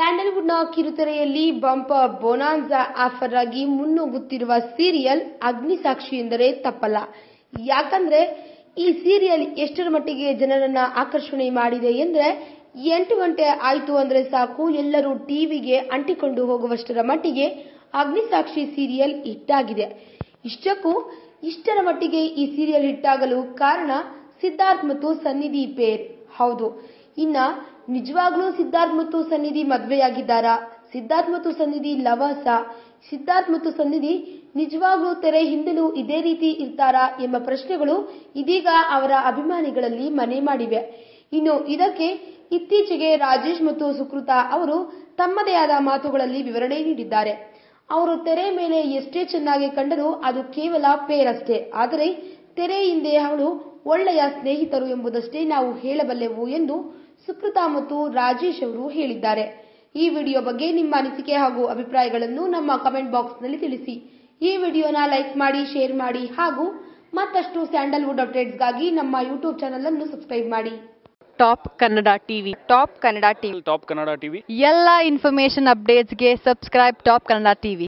ಸ್ಯಾಂಡಲ್ವುಡ್ನ ಕಿರುತೆರೆಯಲ್ಲಿ bumper ಬೋನಾನ್ಸಾ offer ಆಗಿ ಮುನ್ನುಗ್ಗುತ್ತಿರುವ serial ಅಗ್ನಿಸಾಕ್ಷಿ ಎಂದರೆ ತಪ್ಪಲ್ಲ ಯಾಕಂದ್ರೆ ಈ ಸೀರಿಯಲ್ ಎಷ್ಟರ ಮಟ್ಟಿಗೆ ಜನರನ್ನ ಆಕರ್ಷಣೆ ಮಾಡಿದೆ ಎಂದ್ರೆ ಎಂಟು ಗಂಟೆ ಆಯ್ತು ಅಂದ್ರೆ ಸಾಕು ಎಲ್ಲರೂ ಟಿವಿಗೆ ಅಂಟಿಕೊಂಡು ಹೋಗುವಷ್ಟರ ಮಟ್ಟಿಗೆ ಅಗ್ನಿಸಾಕ್ಷಿ ಸೀರಿಯಲ್ ಹಿಟ್ಟಾಗಿದೆ ಇಷ್ಟಕ್ಕೂ ಇಷ್ಟರ ಮಟ್ಟಿಗೆ ಈ ಸೀರಿಯಲ್ ಹಿಟ್ಟಾಗಲು ಕಾರಣ ಸಿದ್ಧಾರ್ಥ್ ಮತ್ತು ಸನ್ನಿಧಿ ಪೇರ್ ಹೌದು ಇನ್ನ ನಿಜವಾಗ್ಲೂ ಸಿದ್ಧಾರ್ಥ್ ಮತ್ತು ಸನ್ನಿಧಿ ಮದ್ವೆಯಾಗಿದ್ದಾರಾ ಸಿದ್ಧಾರ್ಥ್ ಮತ್ತು ಸನ್ನಿಧಿ ಲವಸ ಸಿದ್ಧಾರ್ಥ್ ಮತ್ತು ಸನ್ನಿಧಿ ನಿಜವಾಗ್ಲೂ ತೆರೆ ಹಿಂದೆಲೂ ಇದೇ ರೀತಿ ಇರ್ತಾರಾ ಎಂಬ ಪ್ರಶ್ನೆಗಳು ಇದೀಗ ಅವರ ಅಭಿಮಾನಿಗಳಲ್ಲಿ ಮನೆ ಮಾಡಿವೆ ಇನ್ನು ಇದಕ್ಕೆ ಇತ್ತೀಚೆಗೆ ರಾಜೇಶ್ ಮತ್ತು ಸುಕೃತ ಅವರು ತಮ್ಮದೇ ಆದ ಮಾತುಗಳಲ್ಲಿ ವಿವರಣೆ ನೀಡಿದ್ದಾರೆ ಅವರು ತೆರೆ ಮೇಲೆ ಎಷ್ಟೇ ಚೆನ್ನಾಗಿ ಕಂಡರೂ ಅದು ಕೇವಲ ಪೇರ್ ಅಷ್ಟೇ ಆದರೆ ತೆರೆ ಹಿಂದೆ ಅವಳು ಒಳ್ಳೆಯ ಸ್ನೇಹಿತರು ಎಂಬುದಷ್ಟೇ ನಾವು ಹೇಳಬಲ್ಲೆವು ಎಂದು ಸುಕೃತ ಮತ್ತು ರಾಜೇಶ್ ಅವರು ಹೇಳಿದ್ದಾರೆ ಈ ವಿಡಿಯೋ ಬಗ್ಗೆ ನಿಮ್ಮ ಅನಿಸಿಕೆ ಹಾಗೂ ಅಭಿಪ್ರಾಯಗಳನ್ನು ನಮ್ಮ ಕಮೆಂಟ್ ಬಾಕ್ಸ್ನಲ್ಲಿ ತಿಳಿಸಿ ಈ ವಿಡಿಯೋನ ಲೈಕ್ ಮಾಡಿ ಶೇರ್ ಮಾಡಿ ಹಾಗೂ ಮತ್ತಷ್ಟು ಸ್ಯಾಂಡಲ್ವುಡ್ ಅಪ್ಡೇಟ್ಸ್ಗಾಗಿ ನಮ್ಮ ಯೂಟ್ಯೂಬ್ ಚಾನಲ್ ಅನ್ನು ಸಬ್ಸ್ಕ್ರೈಬ್ ಮಾಡಿ top Kannada TV top Kannada TV top Kannada TV ಎಲ್ಲ ಇನ್ಫಾರ್ಮೇಶನ್ ಅಪ್ಡೇಟ್ಸ್ಗೆ ಸಬ್ಸ್ಕ್ರೈಬ್ ಟಾಪ್ ಕನ್ನಡ ಟಿವಿ